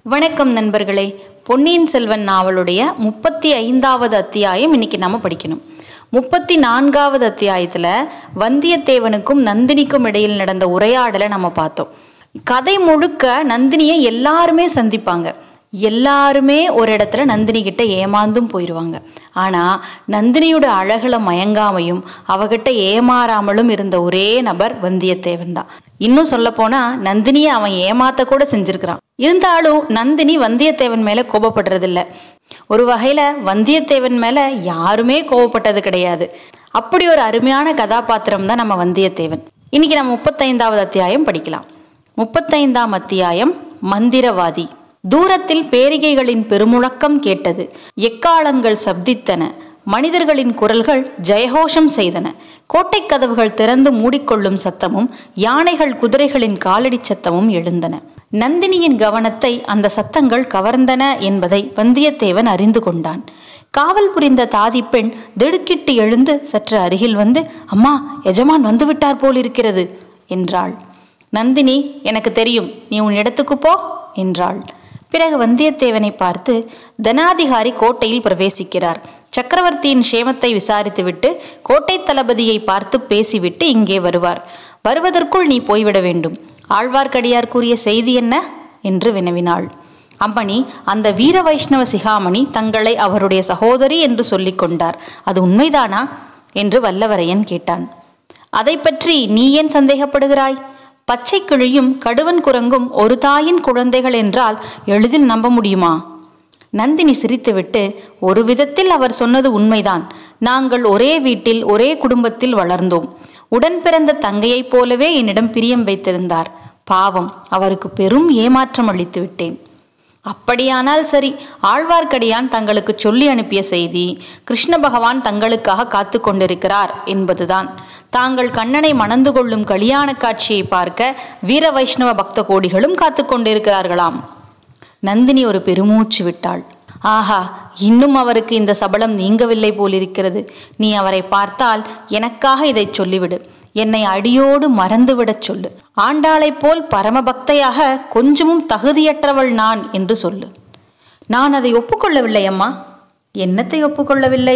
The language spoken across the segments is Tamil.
வணக்கம் நண்பர்களே பொன்னியின் செல்வன் நாவலுடைய முப்பத்தி ஐந்தாவது அத்தியாயம் இன்னைக்கு நாம படிக்கணும் முப்பத்தி நான்காவது அத்தியாயத்துல வந்தியத்தேவனுக்கும் நந்தினிக்கும் இடையில் நடந்த உரையாடலை நம்ம பார்த்தோம் கதை முழுக்க நந்தினியை எல்லாருமே சந்திப்பாங்க எல்லாருமே ஒரு இடத்துல நந்தினி கிட்ட ஏமாந்தும் போயிடுவாங்க ஆனா நந்தினியோட அழகுல மயங்காமையும் அவகிட்ட ஏமாறாமலும் இருந்த ஒரே நபர் வந்தியத்தேவன் தான் இன்னும் சொல்ல போனா நந்தினியை அவன் ஏமாத்த கூட செஞ்சிருக்கிறான் இருந்தாலும் நந்தினி வந்தியத்தேவன் மேல கோபப்படுறதில்ல ஒரு வகையில வந்தியத்தேவன் மேல யாருமே கோபப்பட்டது கிடையாது அப்படி ஒரு அருமையான கதாபாத்திரம் தான் நம்ம வந்தியத்தேவன் இன்னைக்கு நம்ம முப்பத்தைந்தாவது அத்தியாயம் படிக்கலாம் முப்பத்தைந்தாம் அத்தியாயம் மந்திரவாதி தூரத்தில் பேரிகைகளின் பெருமுழக்கம் கேட்டது எக்காலங்கள் சப்தித்தன மனிதர்களின் குரல்கள் ஜெயகோஷம் செய்தன கோட்டைக் கதவுகள் திறந்து மூடிக்கொள்ளும் சத்தமும் யானைகள் குதிரைகளின் காலடி சத்தமும் எழுந்தன நந்தினியின் கவனத்தை அந்த சத்தங்கள் கவர்ந்தன என்பதை வந்தியத்தேவன் அறிந்து கொண்டான் காவல் புரிந்த தாதி பெண் திடுக்கிட்டு எழுந்து சற்று அருகில் வந்து அம்மா எஜமான் வந்துவிட்டார் போலிருக்கிறது என்றாள் நந்தினி எனக்கு தெரியும் நீ உன் இடத்துக்கு போ என்றாள் பிறகு வந்தியத்தேவனை பார்த்து தனாதிகாரி கோட்டையில் பிரவேசிக்கிறார் சக்கரவர்த்தியின் சேமத்தை விசாரித்துவிட்டு கோட்டை தளபதியை பார்த்து பேசிவிட்டு இங்கே வருவார் வருவதற்குள் நீ போய்விட வேண்டும் ஆழ்வார்க்கடியார் கூறிய செய்தி என்ன என்று வினவினாள் அம்மணி அந்த வீர வைஷ்ணவ சிகாமணி தங்களை அவருடைய சகோதரி என்று சொல்லிக் கொண்டார் அது உண்மைதானா என்று வல்லவரையன் கேட்டான் அதை பற்றி நீ ஏன் சந்தேகப்படுகிறாய் பச்சை கிளியும் கடுவன் குரங்கும் ஒரு தாயின் குழந்தைகள் என்றால் எளிதில் நம்ப முடியுமா நந்தினி சிரித்துவிட்டு ஒரு விதத்தில் அவர் சொன்னது உண்மைதான் நாங்கள் ஒரே வீட்டில் ஒரே குடும்பத்தில் வளர்ந்தோம் உடன் பிறந்த தங்கையைப் போலவே என்னிடம் பிரியம் வைத்திருந்தார் பாவம் அவருக்கு பெரும் ஏமாற்றம் அளித்து விட்டேன் அப்படியானால் சரி ஆழ்வார்க்கடியான் தங்களுக்கு சொல்லி அனுப்பிய செய்தி கிருஷ்ண பகவான் தங்களுக்காக காத்து கொண்டிருக்கிறார் என்பதுதான் தாங்கள் கண்ணனை மணந்து கொள்ளும் கல்யாண காட்சியை பார்க்க வீர வைஷ்ணவ பக்த கோடிகளும் காத்து கொண்டிருக்கிறார்களாம் நந்தினி ஒரு பெருமூச்சு விட்டாள் ஆஹா இன்னும் அவருக்கு இந்த சபலம் நீங்கவில்லை போலிருக்கிறது நீ அவரை பார்த்தால் எனக்காக இதை சொல்லிவிடு என்னை அடியோடு மறந்துவிடச் சொல்லு ஆண்டாளைப் போல் பரமபக்தையாக கொஞ்சமும் தகுதியற்றவள் நான் என்று சொல்லு நான் அதை ஒப்புக்கொள்ளவில்லை அம்மா என்னத்தை ஒப்புக்கொள்ளவில்லை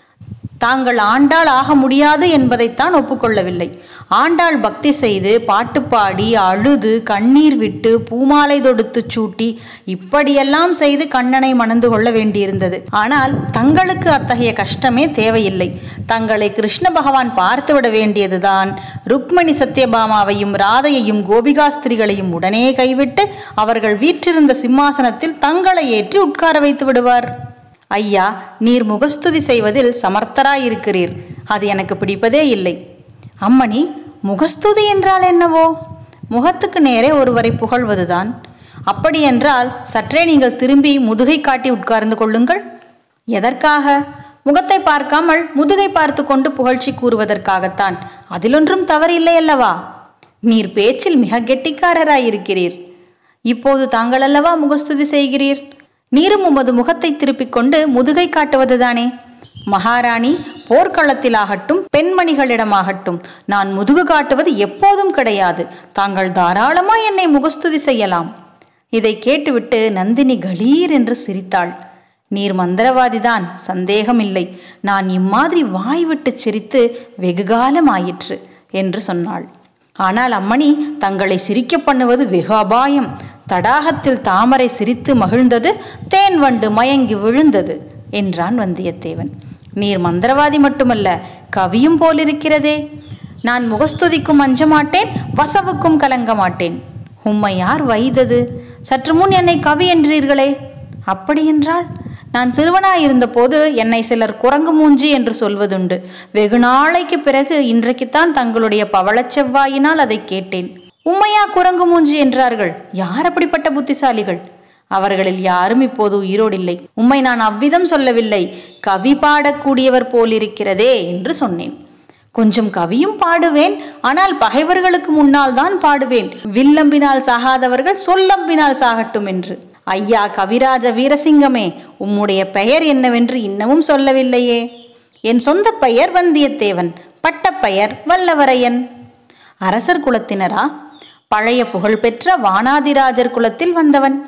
தாங்கள் ஆண்டாள் ஆக முடியாது என்பதைத்தான் ஒப்புக்கொள்ளவில்லை ஆண்டாள் பக்தி செய்து பாட்டு பாடி அழுது கண்ணீர் விட்டு பூமாலை தொடுத்து சூட்டி இப்படியெல்லாம் செய்து கண்ணனை மணந்து கொள்ள வேண்டியிருந்தது ஆனால் தங்களுக்கு அத்தகைய கஷ்டமே தேவையில்லை தங்களை கிருஷ்ண பகவான் பார்த்துவிட வேண்டியதுதான் ருக்மணி சத்யபாமாவையும் ராதையையும் கோபிகாஸ்திரிகளையும் உடனே கைவிட்டு அவர்கள் வீற்றிருந்த சிம்மாசனத்தில் தங்களை ஏற்றி உட்கார வைத்து விடுவார் ஐயா நீர் முகஸ்துதி செய்வதில் சமர்த்தராயிருக்கிறீர் அது எனக்கு பிடிப்பதே இல்லை அம்மணி முகஸ்துதி என்றால் என்னவோ முகத்துக்கு நேரே ஒருவரை புகழ்வதுதான் அப்படியென்றால் சற்றே நீங்கள் திரும்பி முதுகை காட்டி உட்கார்ந்து கொள்ளுங்கள் எதற்காக முகத்தை பார்க்காமல் முதுகை பார்த்து கொண்டு புகழ்ச்சி கூறுவதற்காகத்தான் அதிலொன்றும் தவறில்லை அல்லவா நீர் பேச்சில் மிக கெட்டிக்காரராயிருக்கிறீர் இப்போது தாங்கள் அல்லவா முகஸ்துதி செய்கிறீர் நீரும் உமது முகத்தை திருப்பிக் கொண்டு முதுகை காட்டுவதுதானே மகாராணி போர்க்களத்திலாகட்டும் பெண்மணிகளிடமாகட்டும் நான் முதுகு காட்டுவது எப்போதும் கிடையாது தாங்கள் தாராளமா என்னை முகஸ்துதி செய்யலாம் இதை கேட்டுவிட்டு நந்தினி கலீர் என்று சிரித்தாள் நீர் மந்திரவாதிதான் சந்தேகமில்லை நான் இம்மாதிரி வாய் விட்டு சிரித்து வெகுகாலம் ஆயிற்று என்று சொன்னாள் ஆனால் அம்மணி தங்களை சிரிக்க பண்ணுவது வெகு அபாயம் தடாகத்தில் தாமரை சிரித்து மகிழ்ந்தது தேன் வண்டு மயங்கி விழுந்தது என்றான் வந்தியத்தேவன் நீர் மந்திரவாதி மட்டுமல்ல கவியும் போலிருக்கிறதே நான் முகஸ்துதிக்கும் அஞ்ச மாட்டேன் வசவுக்கும் கலங்க மாட்டேன் உம்மை யார் வைத்தது சற்று முன் என்னை கவி என்றீர்களே அப்படியென்றால் நான் சிறுவனாயிருந்த போது என்னை சிலர் குரங்கு மூஞ்சி என்று சொல்வதுண்டு வெகு நாளைக்கு பிறகு இன்றைக்குத்தான் தங்களுடைய பவளச் செவ்வாயினால் அதை கேட்டேன் உம்மையா குரங்கு மூஞ்சி என்றார்கள் யார் அப்படிப்பட்ட புத்திசாலிகள் அவர்களில் யாரும் இப்போது உயிரோடில்லை உம்மை நான் அவ்விதம் சொல்லவில்லை கவி பாடக்கூடியவர் போலிருக்கிறதே என்று சொன்னேன் கொஞ்சம் கவியும் பாடுவேன் ஆனால் பகைவர்களுக்கு முன்னால் தான் பாடுவேன் வில்லம்பினால் சாகாதவர்கள் சொல்லம்பினால் சாகட்டும் என்று ஐயா கவிராஜ வீரசிங்கமே உம்முடைய பெயர் என்னவென்று இன்னமும் சொல்லவில்லையே என் சொந்த பெயர் வந்தியத்தேவன் பட்டப்பெயர் வல்லவரையன் அரசர் குலத்தினரா பழைய புகழ்பெற்ற வானாதிராஜர் குலத்தில் வந்தவன்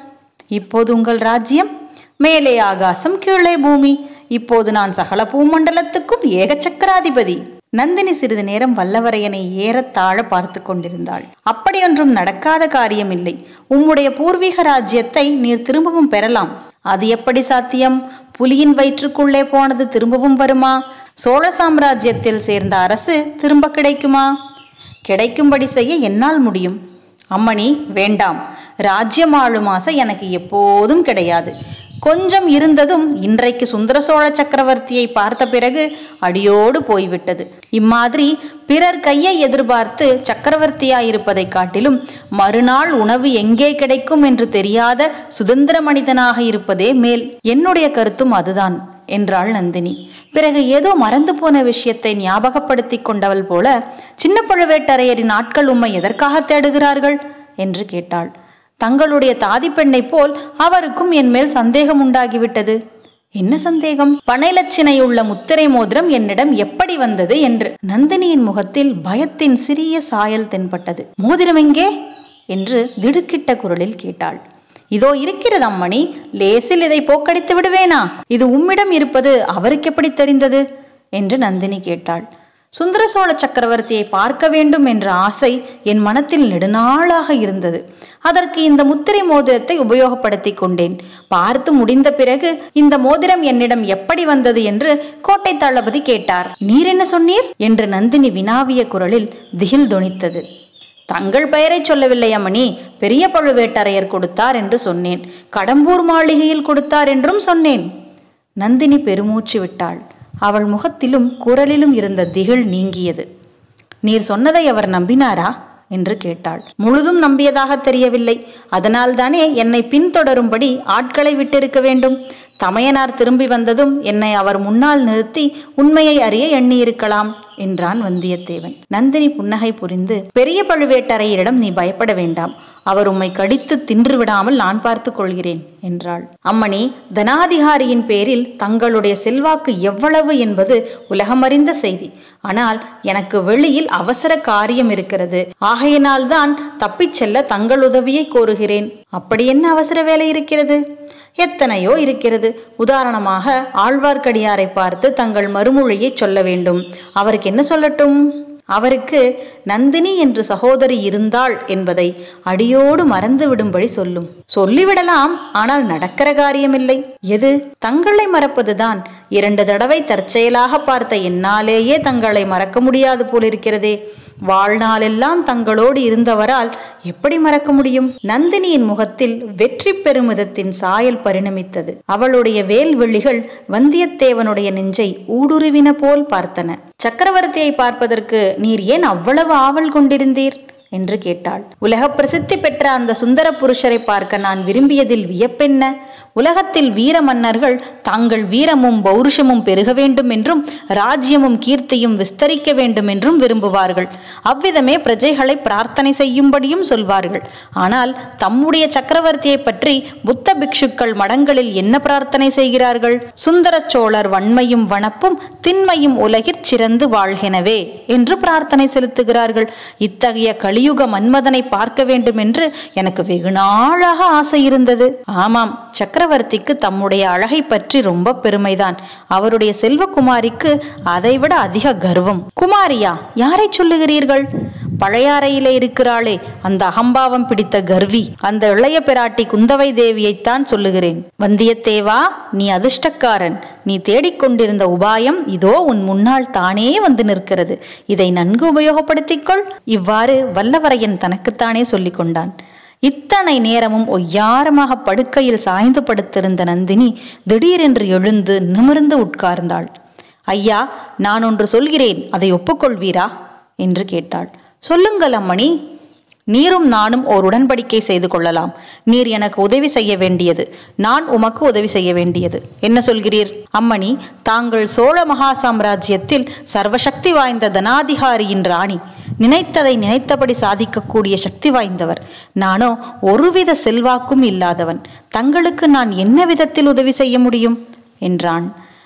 இப்போது உங்கள் ராஜ்யம் மேலே ஆகாசம் கீழே பூமி இப்போது நான் சகல பூமண்டலத்துக்கும் ஏக சக்கராதிபதி நந்தினி சிறிது நேரம் வல்லவரையனை ஏறத்தாழ பார்த்து கொண்டிருந்தாள் அப்படியொன்றும் நடக்காத காரியமில்லை உம்முடைய பூர்வீக ராஜ்யத்தை நீர் திரும்பவும் பெறலாம் அது எப்படி சாத்தியம் புலியின் வயிற்றுக்குள்ளே போனது திரும்பவும் வருமா சோழ சாம்ராஜ்யத்தில் சேர்ந்த அரசு திரும்ப கிடைக்குமா கிடைக்கும்படி செய்ய என்னால் முடியும் அம்மணி வேண்டாம் ராஜ்யம் ஆளும் ஆசை எனக்கு எப்போதும் கிடையாது கொஞ்சம் இருந்ததும் இன்றைக்கு சுந்தர சோழ சக்கரவர்த்தியை பார்த்த பிறகு அடியோடு போய்விட்டது இம்மாதிரி பிறர் கையை எதிர்பார்த்து சக்கரவர்த்தியாயிருப்பதைக் காட்டிலும் மறுநாள் உணவு எங்கே கிடைக்கும் என்று தெரியாத சுதந்திர மனிதனாக இருப்பதே மேல் என்னுடைய கருத்தும் அதுதான் என்றாள் நந்தினி பிறகு ஏதோ மறந்து போன விஷயத்தை ஞாபகப்படுத்திக் கொண்டவள் போல சின்ன பழுவேட்டரையரின் ஆட்கள் உம்மை எதற்காக தேடுகிறார்கள் என்று கேட்டாள் தங்களுடைய தாதி பெண்ணைப் போல் அவருக்கும் என் மேல் சந்தேகம் உண்டாகிவிட்டது என்ன சந்தேகம் பனைலட்சினையுள்ள முத்திரை மோதிரம் என்னிடம் எப்படி வந்தது என்று நந்தினியின் முகத்தில் பயத்தின் சிறிய சாயல் தென்பட்டது மோதிரம் எங்கே என்று திடுக்கிட்ட குரலில் கேட்டாள் இதோ இருக்கிறது அம்மணி லேசில் இதை போக்கடித்து விடுவேனா இது உம்மிடம் இருப்பது அவருக்கு எப்படி தெரிந்தது என்று நந்தினி கேட்டாள் சுந்தர சோழ சக்கரவர்த்தியை பார்க்க வேண்டும் என்ற ஆசை என் மனத்தில் நெடுநாளாக இருந்தது அதற்கு இந்த முத்திரை மோதிரத்தை உபயோகப்படுத்திக் கொண்டேன் பார்த்து முடிந்த பிறகு இந்த மோதிரம் என்னிடம் எப்படி வந்தது என்று கோட்டை தளபதி கேட்டார் நீர் என்ன சொன்னீர் என்று நந்தினி வினாவிய குரலில் திகில் தொனித்தது தங்கள் பெயரை சொல்லவில்லை அம்மணி பெரிய பழுவேட்டரையர் கொடுத்தார் என்று சொன்னேன் கடம்பூர் மாளிகையில் கொடுத்தார் என்றும் சொன்னேன் நந்தினி பெருமூச்சு விட்டாள் அவள் முகத்திலும் குரலிலும் இருந்த திகில் நீங்கியது நீர் சொன்னதை அவர் நம்பினாரா என்று கேட்டாள் முழுதும் நம்பியதாக தெரியவில்லை அதனால்தானே என்னை பின்தொடரும்படி ஆட்களை விட்டிருக்க வேண்டும் தமையனார் திரும்பி வந்ததும் என்னை அவர் முன்னால் நிறுத்தி உண்மையை அறிய எண்ணியிருக்கலாம் என்றான் வந்தியத்தேவன் நந்தினி புன்னகை புரிந்து பெரிய பழுவேட்டரையரிடம் நீ பயப்பட வேண்டாம் அவர் உம்மை கடித்து தின்று விடாமல் நான் பார்த்துக் கொள்கிறேன் என்றாள் அம்மணி தனாதிகாரியின் பேரில் தங்களுடைய செல்வாக்கு எவ்வளவு என்பது உலகமறிந்த செய்தி ஆனால் எனக்கு வெளியில் அவசர காரியம் இருக்கிறது ஆகையினால்தான் தப்பிச் செல்ல தங்கள் உதவியை கோருகிறேன் அப்படி என்ன அவசர வேலை இருக்கிறது எத்தனையோ இருக்கிறது உதாரணமாக ஆழ்வார்க்கடியாரை பார்த்து தங்கள் மறுமொழியை சொல்ல வேண்டும் அவருக்கு என்ன சொல்லட்டும் அவருக்கு நந்தினி என்று சகோதரி இருந்தாள் என்பதை அடியோடு மறந்து விடும்படி சொல்லும் சொல்லிவிடலாம் ஆனால் நடக்கிற காரியமில்லை எது தங்களை மறப்பதுதான் இரண்டு தடவை தற்செயலாக பார்த்த என்னாலேயே தங்களை மறக்க முடியாது போலிருக்கிறதே வாழ்நாளெல்லாம் தங்களோடு இருந்தவரால் எப்படி மறக்க முடியும் நந்தினியின் முகத்தில் வெற்றி பெருமிதத்தின் சாயல் பரிணமித்தது அவளுடைய வேல்வெளிகள் வந்தியத்தேவனுடைய நெஞ்சை ஊடுருவின போல் பார்த்தன சக்கரவர்த்தியை பார்ப்பதற்கு நீர் ஏன் அவ்வளவு ஆவல் கொண்டிருந்தீர் என்று கேட்டாள் உலக பிரசித்தி பெற்ற அந்த சுந்தர புருஷரை பார்க்க நான் விரும்பியதில் வியப்பென்ன உலகத்தில் வீர மன்னர்கள் தாங்கள் வீரமும் பௌருஷமும் பெருக வேண்டும் என்றும் ராஜ்யமும் கீர்த்தியும் விஸ்தரிக்க வேண்டும் என்றும் விரும்புவார்கள் அவ்விதமே பிரஜைகளை பிரார்த்தனை செய்யும்படியும் சொல்வார்கள் ஆனால் தம்முடைய சக்கரவர்த்தியை பற்றி புத்த பிக்ஷுக்கள் மடங்களில் என்ன பிரார்த்தனை செய்கிறார்கள் சுந்தர சோழர் வன்மையும் வனப்பும் திண்மையும் உலகிற் சிறந்து வாழ்கெனவே என்று பிரார்த்தனை செலுத்துகிறார்கள் இத்தகைய கலியுக மன்மதனை பார்க்க வேண்டும் என்று எனக்கு வெகு நாளாக ஆசை இருந்தது ஆமாம் சக்கரவர்த்திக்கு தம்முடைய அழகை பற்றி ரொம்ப பெருமைதான் அவருடைய செல்வகுமாரிக்கு அதைவிட அதிக கர்வம் குமாரியா யாரை சொல்லுகிறீர்கள் பழையாறையிலே இருக்கிறாளே அந்த அகம்பாவம் பிடித்த கர்வி அந்த இளைய பிராட்டி குந்தவை தேவியைத்தான் சொல்லுகிறேன் வந்தியத்தேவா நீ அதிர்ஷ்டக்காரன் நீ தேடிக்கொண்டிருந்த உபாயம் இதோ உன் முன்னால் தானே வந்து நிற்கிறது இதை நன்கு உபயோகப்படுத்திக்கொள் இவ்வாறு வல்லவரையன் தனக்குத்தானே சொல்லிக் கொண்டான் இத்தனை நேரமும் ஒய்யாரமாக படுக்கையில் சாய்ந்து படுத்திருந்த நந்தினி திடீரென்று எழுந்து நிமிர்ந்து உட்கார்ந்தாள் ஐயா நான் ஒன்று சொல்கிறேன் அதை ஒப்புக்கொள்வீரா என்று கேட்டாள் சொல்லுங்கள் அம்மணி நீரும் நானும் ஓர் உடன்படிக்கை செய்து கொள்ளலாம் நீர் எனக்கு உதவி செய்ய வேண்டியது நான் உமக்கு உதவி செய்ய வேண்டியது என்ன சொல்கிறீர் அம்மணி தாங்கள் சோழ மகா சாம்ராஜ்யத்தில் சர்வசக்தி வாய்ந்த தனாதிகாரியின் ராணி நினைத்ததை நினைத்தபடி சாதிக்கக்கூடிய சக்தி வாய்ந்தவர் நானோ ஒருவித செல்வாக்கும் இல்லாதவன் தங்களுக்கு நான் என்ன விதத்தில் உதவி செய்ய முடியும் என்றான்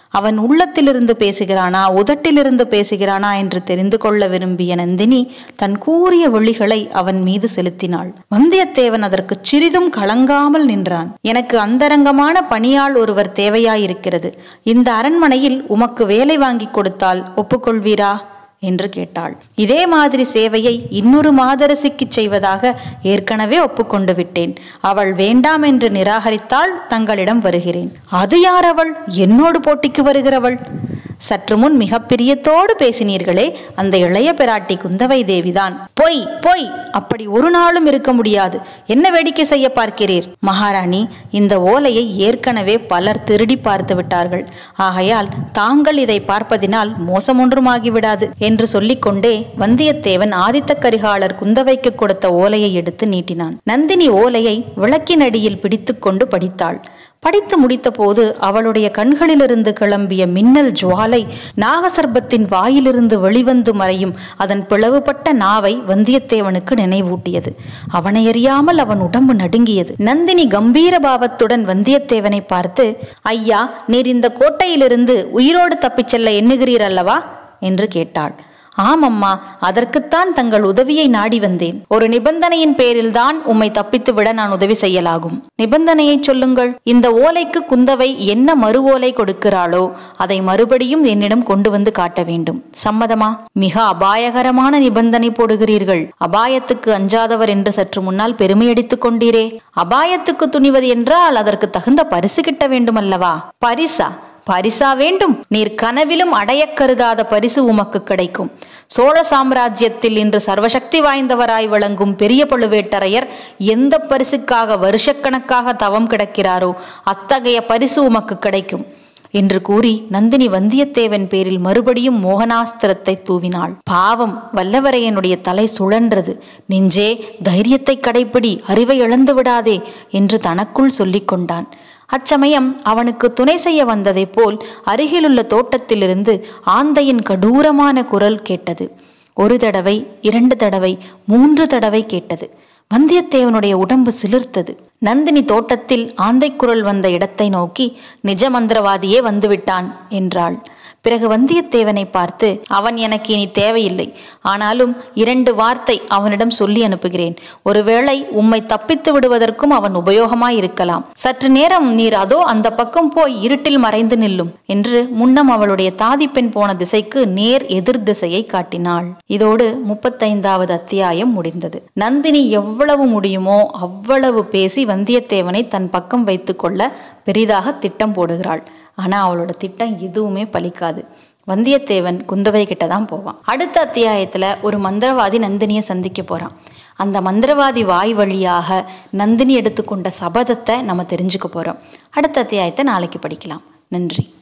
அவன் உள்ளத்திலிருந்து பேசுகிறானா உதட்டிலிருந்து பேசுகிறானா என்று தெரிந்து கொள்ள விரும்பிய நந்தினி தன் கூறிய விழிகளை அவன் மீது செலுத்தினாள் வந்தியத்தேவன் அதற்கு சிறிதும் கலங்காமல் நின்றான் எனக்கு அந்தரங்கமான பணியாள் ஒருவர் தேவையாயிருக்கிறது இந்த அரண்மனையில் உமக்கு வேலை வாங்கி கொடுத்தால் ஒப்புக்கொள்வீரா என்று கேட்டாள் இதே மாதிரி சேவையை இன்னொரு மாதரசிக்கு செய்வதாக ஏற்கனவே ஒப்புக்கொண்டு விட்டேன் அவள் வேண்டாம் என்று நிராகரித்தால் தங்களிடம் வருகிறேன் அது யார் அவள் என்னோடு போட்டிக்கு வருகிறவள் சற்று முன் மிக பிரியத்தோடு பேசினீர்களே அந்த இளைய பிராட்டி குந்தவை தேவிதான் பொய் பொய் அப்படி ஒரு நாளும் இருக்க முடியாது என்ன வேடிக்கை செய்ய பார்க்கிறீர் மகாராணி இந்த ஓலையை ஏற்கனவே பலர் திருடி பார்த்து விட்டார்கள் ஆகையால் தாங்கள் இதை பார்ப்பதினால் மோசம் ஒன்றுமாகிவிடாது என்று சொல்லிக்கொண்டே வந்தியத்தேவன் ஆதித்த கரிகாலர் குந்தவைக்கு கொடுத்த ஓலையை எடுத்து நீட்டினான் நந்தினி ஓலையை விளக்கின் அடியில் பிடித்துக்கொண்டு படித்தாள் படித்து முடித்தபோது அவளுடைய கண்களிலிருந்து கிளம்பிய மின்னல் ஜுவாலை நாகசர்பத்தின் வாயிலிருந்து வெளிவந்து மறையும் அதன் பிளவுபட்ட நாவை வந்தியத்தேவனுக்கு நினைவூட்டியது அவனை அறியாமல் அவன் உடம்பு நடுங்கியது நந்தினி கம்பீர பாவத்துடன் வந்தியத்தேவனை பார்த்து ஐயா நீர் இந்த கோட்டையிலிருந்து உயிரோடு தப்பிச் செல்ல எண்ணுகிறீர் அல்லவா என்று கேட்டாள் ஆமம்மா அதற்குத்தான் தங்கள் உதவியை நாடி வந்தேன் ஒரு நிபந்தனையின் பேரில்தான் உம்மை தப்பித்து விட நான் உதவி செய்யலாகும் நிபந்தனையை சொல்லுங்கள் இந்த ஓலைக்கு குந்தவை என்ன மறு ஓலை கொடுக்கிறாளோ அதை மறுபடியும் என்னிடம் கொண்டு வந்து காட்ட வேண்டும் சம்மதமா மிக அபாயகரமான நிபந்தனை போடுகிறீர்கள் அபாயத்துக்கு அஞ்சாதவர் என்று சற்று முன்னால் பெருமையடித்துக் கொண்டீரே அபாயத்துக்கு துணிவது என்றால் அதற்கு தகுந்த பரிசு கிட்ட வேண்டுமல்லவா பரிசா பரிசா வேண்டும் நீர் கனவிலும் அடையக் கருதாத பரிசு உமக்கு கிடைக்கும் சோழ சாம்ராஜ்யத்தில் இன்று சர்வசக்தி வாய்ந்தவராய் விளங்கும் பெரிய பழுவேட்டரையர் எந்த பரிசுக்காக வருஷக்கணக்காக தவம் கிடக்கிறாரோ அத்தகைய பரிசு உமக்கு கிடைக்கும் என்று கூறி நந்தினி வந்தியத்தேவன் பேரில் மறுபடியும் மோகனாஸ்திரத்தை தூவினாள் பாவம் வல்லவரையனுடைய தலை சுழன்றது நெஞ்சே தைரியத்தை கடைப்பிடி அறிவை இழந்து விடாதே என்று தனக்குள் சொல்லிக் கொண்டான் அச்சமயம் அவனுக்கு துணை செய்ய வந்ததைப் போல் அருகிலுள்ள தோட்டத்திலிருந்து ஆந்தையின் கடூரமான குரல் கேட்டது ஒரு தடவை இரண்டு தடவை மூன்று தடவை கேட்டது வந்தியத்தேவனுடைய உடம்பு சிலிர்த்தது நந்தினி தோட்டத்தில் ஆந்தை குரல் வந்த இடத்தை நோக்கி நிஜ மந்திரவாதியே வந்துவிட்டான் என்றாள் பிறகு வந்தியத்தேவனை பார்த்து அவன் எனக்கு இனி தேவையில்லை ஆனாலும் இரண்டு வார்த்தை அவனிடம் சொல்லி அனுப்புகிறேன் ஒருவேளை உம்மை தப்பித்து விடுவதற்கும் அவன் உபயோகமாய் இருக்கலாம் சற்று நேரம் நீர் அதோ அந்த பக்கம் போய் இருட்டில் மறைந்து நில்லும் என்று முன்னம் அவளுடைய தாதிப்பெண் போன திசைக்கு நேர் எதிர் திசையை காட்டினாள் இதோடு முப்பத்தைந்தாவது அத்தியாயம் முடிந்தது நந்தினி எவ்வளவு முடியுமோ அவ்வளவு பேசி வந்தியத்தேவனை தன் பக்கம் வைத்துக்கொள்ள பெரிதாக திட்டம் போடுகிறாள் ஆனா அவளோட திட்டம் எதுவுமே பலிக்காது வந்தியத்தேவன் குந்தவை கிட்ட தான் போவான் அடுத்த அத்தியாயத்துல ஒரு மந்திரவாதி நந்தினியை சந்திக்க போறான் அந்த மந்திரவாதி வாய் வழியாக நந்தினி எடுத்துக்கொண்ட சபதத்தை நம்ம தெரிஞ்சுக்க போறோம் அடுத்த அத்தியாயத்தை நாளைக்கு படிக்கலாம் நன்றி